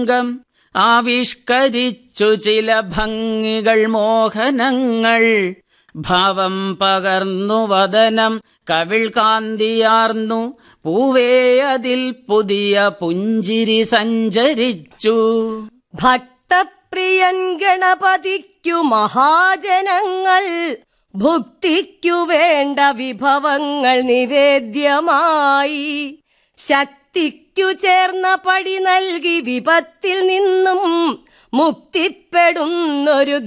അംഗം ആവിഷ്കരിച്ചു ചില ഭംഗികൾ മോഹനങ്ങൾ ഭാവം പകർന്നു വദനം കവിൾ കാന്തിയാർന്നു പൂവേ അതിൽ പുതിയ പുഞ്ചിരി സഞ്ചരിച്ചു ഭക്തപ്രിയൻ ഗണപതിക്കു മഹാജനങ്ങൾ ഭുക്തിക്കു വേണ്ട വിഭവങ്ങൾ നിവേദ്യമായി ശക്തിക്കു ചേർന്ന പടി നൽകി വിപത്തിൽ നിന്നും മുക്തിപ്പെടുന്നൊരു